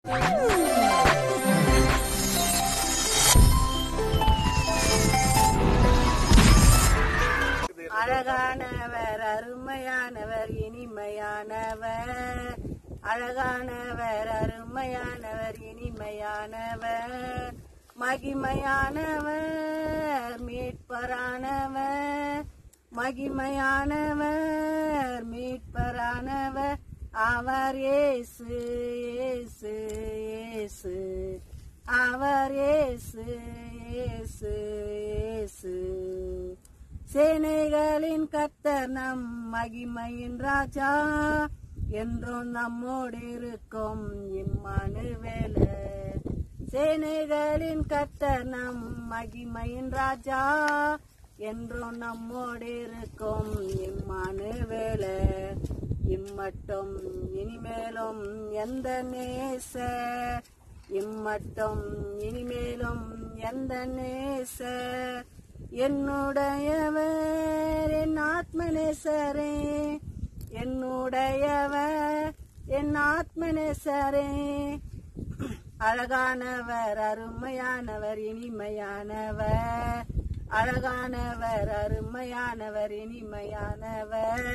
அழகானவர் அருமையானவர் இனிமையானவர் அழகானவர் அருமையானவர் இனிமையானவர் மகிமையானவர் மீட்பரானவர் மகிமையானவர் மீட்பரானவர் அவர் இயேசு இயேசு இயேசு அவர் இயேசு இயேசு இயேசு சேனைகளின் கர்த்தர் நம் மகிமையின் ராஜா என்றும் நம்மோடு இருக்கும் இம்மானுவேல சேனைகளின் கர்த்தர் நம் மகிமையின் ராஜா என்றும் நம்மோடு இருக்கும் இம்மானுவேல இம்மட்டும் இனிமேலும் எந்த நேச இம்மட்டும் இனிமேலும் எந்த நேச என்னுடையவர் என் ஆத்மநேசரே என்னுடையவர் என் ஆத்மநேசரே அழகானவர் அருமையானவர் இனிமையானவர் அழகானவர் அருமையானவர் இனிமையானவர்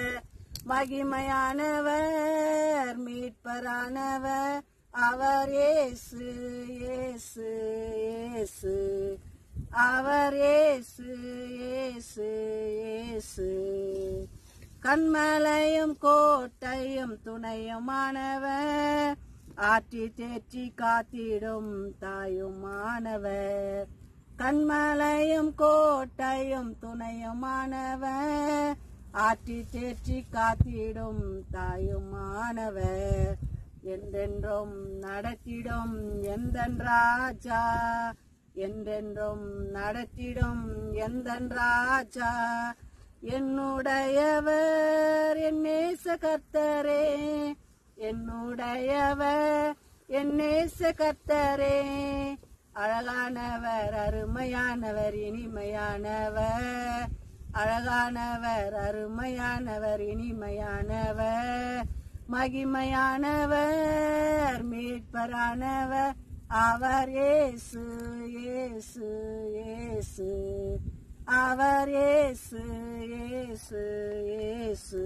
மகிமையானவர் மீட்பரானவர் அவர் இயேசு இயேசு இயேசு அவர் இயேசு இயேசு இயேசு கண்மலையும் கோட்டையும் துணையுமானவர் ஆற்றி தேற்றி காத்திடும் தாயுமானவர் கண்மலையும் கோட்டையும் துணையுமானவர் ஆற்றி தேற்றி காத்திடும் தாயுமானவர் என்றென்றும் நடத்திடும் எந்தன் ராஜா என்றென்றும் நடத்திடும் எந்தன் ராஜா என்னுடையவர் என் நேச கர்த்தரே என்னுடையவர் என் நேச கர்த்தரே அழகானவர் அருமையானவர் இனிமையானவர் அழகானவர் அருமையானவர் இனிமையானவர் மகிமையானவர் மீட்பரானவர் அவர் இயேசு இயேசு இயேசு அவர் இயேசு இயேசு இயேசு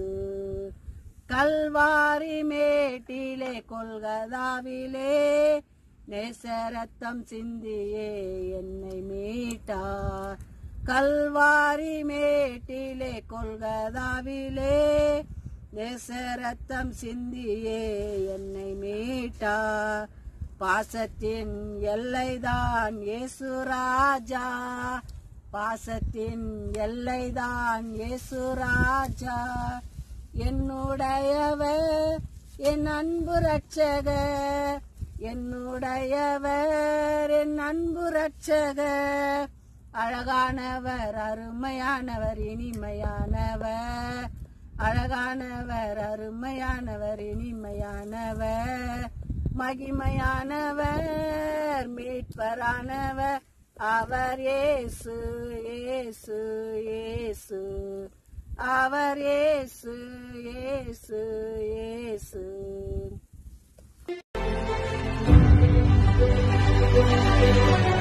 கல்வாரி மேட்டிலே கொல்கதாவிலே நேசரத்தம் சிந்தியே என்னை மீட்டார் கல்வாரி மேட்டிலே கொல்கதாவிலே நேசரத்தம் சிந்தியே என்னை மீட்டார் பாசத்தின் எல்லைதான் இயேசு ராஜா பாசத்தின் எல்லைதான் இயேசு ராஜா என்னுடையவர் என் அன்பு ரட்சகர் என்னுடையவர் என் அன்பு ரட்சகர் அழகானவர் அருமையானவர் இனிமையானவர் அழகானவர் அருமையானவர் இனிமையானவர் மகிமையானவர் மீட்பரானவர் அவர் இயேசு இயேசு இயேசு அவர் இயேசு இயேசு இயேசு